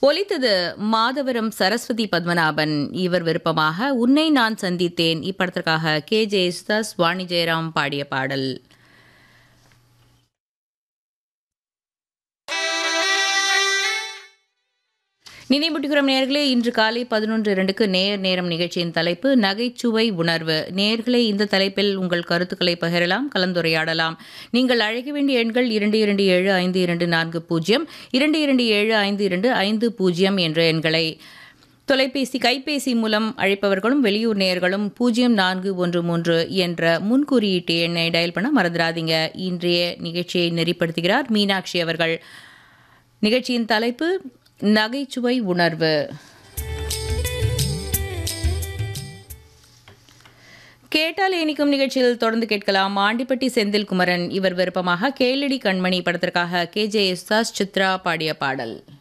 ஒலித்தது மாதவரம் சரஸ்வதி பத்மநாபன் இவர் விருப்பமாக உன்னை நான் சந்தித்தேன் இப்படத்திற்காக கே ஜெயசுதாஸ் வாணி ஜெயராம் பாடிய பாடல் நினைவூட்டுகிறோம் நேர்களே இன்று காலை பதினொன்று இரண்டுக்கு நேர் நேரம் நிகழ்ச்சியின் தலைப்பு நகைச்சுவை உணர்வு நேர்களே இந்த தலைப்பில் உங்கள் கருத்துக்களை பகிரலாம் கலந்துரையாடலாம் நீங்கள் அழைக்க வேண்டிய எண்கள் இரண்டு இரண்டு ஏழு ஐந்து இரண்டு நான்கு பூஜ்ஜியம் இரண்டு இரண்டு ஏழு ஐந்து இரண்டு ஐந்து பூஜ்ஜியம் என்ற எண்களை தொலைபேசி கைபேசி மூலம் அழைப்பவர்களும் வெளியூர் நேயர்களும் பூஜ்ஜியம் நான்கு ஒன்று மூன்று என்ற முன்குறியீட்டு எண்ணை டயல் பண்ண மறந்துடாதீங்க இன்றைய நிகழ்ச்சியை நெறிப்படுத்துகிறார் மீனாட்சி அவர்கள் நிகழ்ச்சியின் தலைப்பு நகைச்சுவை உணர்வு கேட்டால் இனிக்கும் நிகழ்ச்சியில் தொடர்ந்து கேட்கலாம் ஆண்டிப்பட்டி செந்தில் குமரன் இவர் விருப்பமாக கேளடி கண்மணி படத்திற்காக கே ஜே எஸ்தாஸ் சித்ரா பாடிய பாடல்